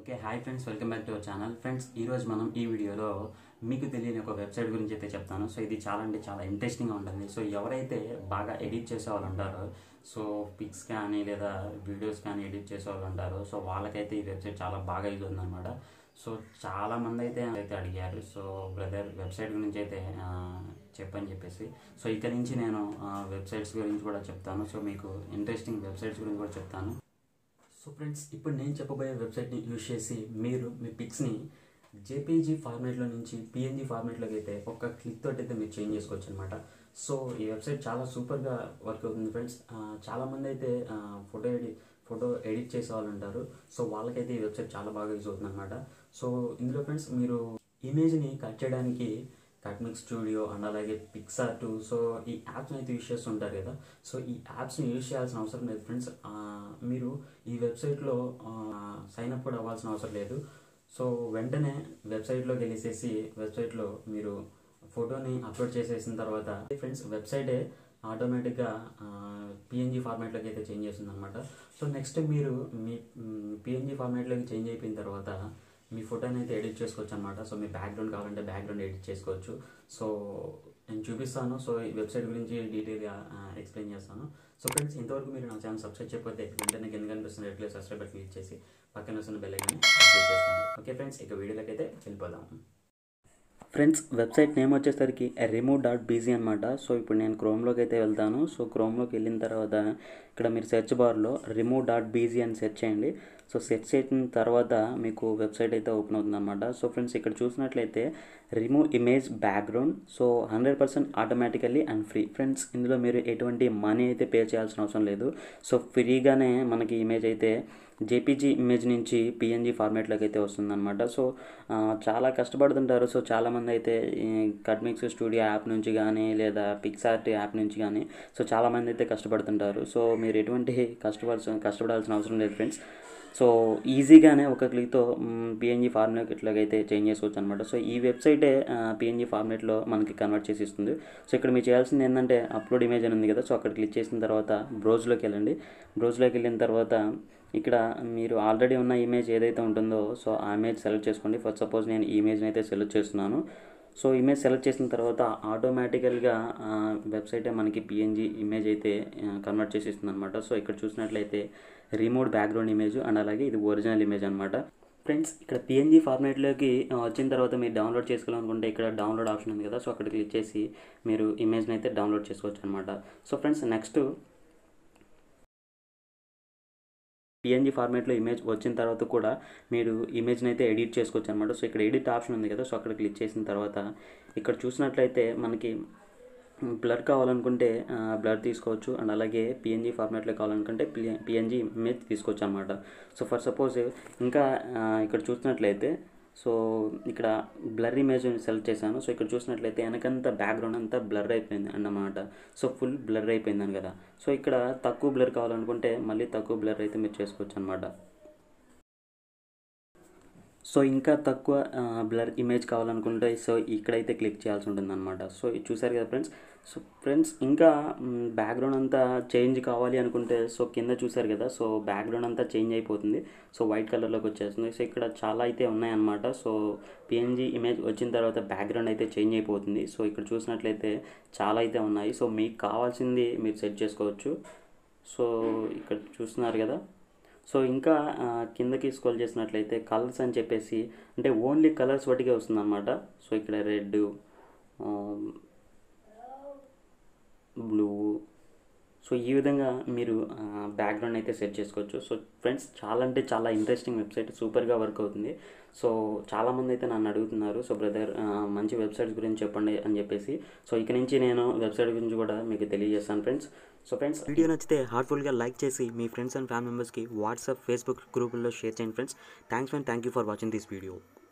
okay hi friends welcome back to our channel friends ఈరోజు మనం ఈ వీడియోలో మీకు తెలియని ఒక వెబ్సైట్ గురించి అయితే చెప్తాను సో ఇది చాలా అంటే చాలా ఇంట్రెస్టింగ్గా ఉంటుంది సో ఎవరైతే బాగా ఎడిట్ చేసే వాళ్ళు ఉంటారో సో పిక్స్ కానీ లేదా వీడియోస్ కానీ ఎడిట్ చేసే వాళ్ళు ఉంటారో సో వాళ్ళకైతే ఈ వెబ్సైట్ చాలా బాగా యూజ్ ఉందన్నమాట సో చాలా మంది అయితే అయితే అడిగారు సో బ్రదర్ వెబ్సైట్ గురించి అయితే ఆ, చెప్పని చెప్పేసి సో ఇక్కడ నుంచి నేను వెబ్సైట్స్ గురించి కూడా చెప్తాను సో మీకు ఇంట్రెస్టింగ్ వెబ్సైట్స్ గురించి కూడా చెప్తాను సో ఫ్రెండ్స్ ఇప్పుడు నేను చెప్పబోయే వెబ్సైట్ని యూజ్ చేసి మీరు మీ పిక్స్ని జేపీజీ ఫార్మేట్లో నుంచి పిఎన్జీ ఫార్మేట్లోకి అయితే ఒక్క క్లిక్ తోటి అయితే మీరు చేంజ్ చేసుకోవచ్చు అనమాట సో ఈ వెబ్సైట్ చాలా సూపర్గా వర్క్ అవుతుంది ఫ్రెండ్స్ చాలామంది అయితే ఫోటో ఎడిట్ ఫోటో ఎడిట్ చేసే వాళ్ళు ఉంటారు సో వాళ్ళకైతే ఈ వెబ్సైట్ చాలా బాగా యూజ్ అవుతుంది అనమాట సో ఇందులో ఫ్రెండ్స్ మీరు ఇమేజ్ని కట్ చేయడానికి కట్మిక్ స్టూడియో అండ్ అలాగే పిక్సార్ టూ సో ఈ యాప్స్ని అయితే యూజ్ చేస్తుంటారు కదా సో ఈ యాప్స్ని యూజ్ చేయాల్సిన అవసరం లేదు ఫ్రెండ్స్ మీరు ఈ వెబ్సైట్లో సైన్ అప్ కూడా అవ్వాల్సిన అవసరం లేదు సో వెంటనే వెబ్సైట్లోకి వెళ్ళేసేసి వెబ్సైట్లో మీరు ఫోటోని అప్లోడ్ చేసేసిన తర్వాత ఫ్రెండ్స్ వెబ్సైటే ఆటోమేటిక్గా పిఎన్జీ ఫార్మాట్లోకి అయితే చేంజ్ చేస్తుంది అనమాట సో నెక్స్ట్ మీరు మీ పిఎన్జీ ఫార్మాట్లోకి చేంజ్ అయిపోయిన తర్వాత మీ ఫోటోని అయితే ఎడిట్ చేసుకోవచ్చు అనమాట సో మీ బ్యాక్గ్రౌండ్ కావాలంటే బ్యాక్గ్రౌండ్ ఎడిట్ చేసుకోవచ్చు సో నేను చూపిస్తాను సో ఈ వెబ్సైట్ గురించి డీటెయిల్గా ఎక్స్ప్లెయిన్ చేస్తాను సో ఫ్రెండ్స్ ఇంతవరకు మీరు నా ఛానల్ సబ్స్క్రైబ్ చేయకపోతే వెంటనే కింద కనిపిస్తున్న రెడ్ సబ్స్క్రైబ్ బటన్ క్లిక్ చేసి పక్కన వస్తున్న బెల్ ఐకాన్ని క్లిక్ చేసుకోండి ఓకే ఫ్రెండ్స్ ఇక వీడియోలోకి అయితే వెళ్ళిపోదాం ఫ్రెండ్స్ వెబ్సైట్ నేమ్ వచ్చేసరికి రిమూవ్ డాట్ బీజీ అనమాట సో ఇప్పుడు నేను క్రోమ్లోకి అయితే వెళ్తాను సో క్రోమ్లోకి వెళ్ళిన తర్వాత ఇక్కడ మీరు సెర్చ్ బార్లో రిమూవ్ డాట్ బీజీ అని సెర్చ్ చేయండి సో సెర్చ్ చేసిన తర్వాత మీకు వెబ్సైట్ అయితే ఓపెన్ అవుతుంది అనమాట సో ఫ్రెండ్స్ ఇక్కడ చూసినట్లయితే remove image background so hundred percent automatically and free friends ఇందులో మీరు ఎటువంటి మనీ అయితే పే చేయాల్సిన అవసరం లేదు సో ఫ్రీగానే మనకి ఇమేజ్ అయితే జేపీజీ ఇమేజ్ నుంచి పిఎన్జీ ఫార్మేట్లోకి అయితే వస్తుందన్నమాట సో ఆ, చాలా కష్టపడుతుంటారు సో చాలామంది అయితే ఈ కట్మిక్స్ స్టూడియో యాప్ నుంచి కానీ లేదా పిక్సార్ట్ యాప్ నుంచి కానీ సో చాలామంది అయితే కష్టపడుతుంటారు సో మీరు ఎటువంటి కష్టపడాల్సిన కష్టపడాల్సిన అవసరం లేదు ఫ్రెండ్స్ సో ఈజీగానే ఒక క్లిక్తో పిఎన్జీ ఫార్మేట్ ఇట్లాగైతే చేంజ్ చేసుకోవచ్చు అనమాట సో ఈ వెబ్సైటే పిఎన్జీ ఫార్మేట్లో మనకి కన్వర్ట్ చేసి ఇస్తుంది సో ఇక్కడ మీరు చేయాల్సింది ఏంటంటే అప్లోడ్ ఇమేజ్ అని ఉంది కదా సో అక్కడ క్లిక్ చేసిన తర్వాత బ్రౌజ్లోకి వెళ్ళండి బ్రౌజ్లోకి వెళ్ళిన తర్వాత ఇక్కడ మీరు ఆల్రెడీ ఉన్న ఇమేజ్ ఏదైతే ఉంటుందో సో ఆ ఇమేజ్ సెలెక్ట్ చేసుకోండి ఫర్ సపోజ్ నేను ఈ ఇమేజ్ని అయితే సెలెక్ట్ చేస్తున్నాను సో ఇమేజ్ సెలెక్ట్ చేసిన తర్వాత ఆటోమేటికల్గా వెబ్సైటే మనకి పిఎన్జీ ఇమేజ్ అయితే కన్వర్ట్ చేసి ఇస్తుంది అనమాట సో ఇక్కడ చూసినట్లయితే రిమోట్ బ్యాక్గ్రౌండ్ ఇమేజ్ అండ్ అలాగే ఇది ఒరిజినల్ ఇమేజ్ అనమాట ఫ్రెండ్స్ ఇక్కడ పిఎన్జీ ఫార్మేట్లోకి వచ్చిన తర్వాత మీరు డౌన్లోడ్ చేసుకోవాలనుకుంటే ఇక్కడ డౌన్లోడ్ ఆప్షన్ ఉంది కదా సో అక్కడ క్లిక్ చేసి మీరు ఇమేజ్ని అయితే డౌన్లోడ్ చేసుకోవచ్చు అనమాట సో ఫ్రెండ్స్ నెక్స్ట్ పిఎన్జీ ఫార్మేట్లో ఇమేజ్ వచ్చిన తర్వాత కూడా మీరు ఇమేజ్ని అయితే ఎడిట్ చేసుకోవచ్చు అనమాట సో ఇక్కడ ఎడిట్ ఆప్షన్ ఉంది కదా సో అక్కడ క్లిక్ చేసిన తర్వాత ఇక్కడ చూసినట్లయితే మనకి బ్లర్ కావాలనుకుంటే బ్లర్ తీసుకోవచ్చు అండ్ అలాగే పిఎన్జీ ఫార్మాట్లో కావాలనుకుంటే పిఎన్జీ ఇమేజ్ తీసుకోవచ్చు అనమాట సో ఫర్ సపోజ్ ఇంకా ఆ, ఇక్కడ చూసినట్లయితే సో ఇక్కడ బ్లర్ ఇమేజ్ సెలెక్ట్ చేశాను సో ఇక్కడ చూసినట్లయితే వెనకంతా బ్యాక్గ్రౌండ్ అంతా బ్లర్ అయిపోయింది అన్నమాట సో ఫుల్ బ్లర్ అయిపోయిందని కదా సో ఇక్కడ తక్కువ బ్లర్ కావాలనుకుంటే మళ్ళీ తక్కువ బ్లర్ అయితే మీరు చేసుకోవచ్చు అనమాట సో ఇంకా తక్కువ బ్లర్ ఇమేజ్ కావాలనుకుంటే సో ఇక్కడైతే క్లిక్ చేయాల్సి ఉంటుంది అనమాట సో ఇది చూసారు కదా ఫ్రెండ్స్ సో ఫ్రెండ్స్ ఇంకా బ్యాక్గ్రౌండ్ అంతా చేంజ్ కావాలి అనుకుంటే సో కింద చూసారు కదా సో బ్యాక్గ్రౌండ్ అంతా చేంజ్ అయిపోతుంది సో వైట్ కలర్లోకి వచ్చేస్తుంది సో ఇక్కడ చాలా అయితే ఉన్నాయన్నమాట సో పిఎన్జీ ఇమేజ్ వచ్చిన తర్వాత బ్యాక్గ్రౌండ్ అయితే చేంజ్ అయిపోతుంది సో ఇక్కడ చూసినట్లయితే చాలా అయితే ఉన్నాయి సో మీకు కావాల్సింది మీరు సెట్ చేసుకోవచ్చు సో ఇక్కడ చూస్తున్నారు కదా సో ఇంకా ఆ, కిందకి స్క్రోల్ చేసినట్లయితే కలర్స్ అని చెప్పేసి అంటే ఓన్లీ కలర్స్ వాటికే వస్తుంది అనమాట సో ఇక్కడ రెడ్ బ్లూ సో ఈ విధంగా మీరు బ్యాక్గ్రౌండ్ అయితే సెట్ చేసుకోవచ్చు సో ఫ్రెండ్స్ చాలా అంటే చాలా ఇంట్రెస్టింగ్ వెబ్సైట్ సూపర్గా వర్క్ అవుతుంది సో చాలామంది అయితే నన్ను అడుగుతున్నారు సో బ్రదర్ మంచి వెబ్సైట్స్ గురించి చెప్పండి అని చెప్పేసి సో ఇక నుంచి నేను వెబ్సైట్ గురించి కూడా మీకు తెలియజేస్తాను ఫ్రెండ్స్ సో ఫ్రెండ్స్ వీడియో నచ్చితే హార్ట్ఫుల్గా లైక్ చేసి మీ ఫ్రెండ్స్ అండ్ ఫ్యామిలీ మెంబర్స్కి వాట్సాప్ ఫేస్బుక్ గ్రూపుల్లో షేర్ చేయండి friends thanks and thank you for watching this video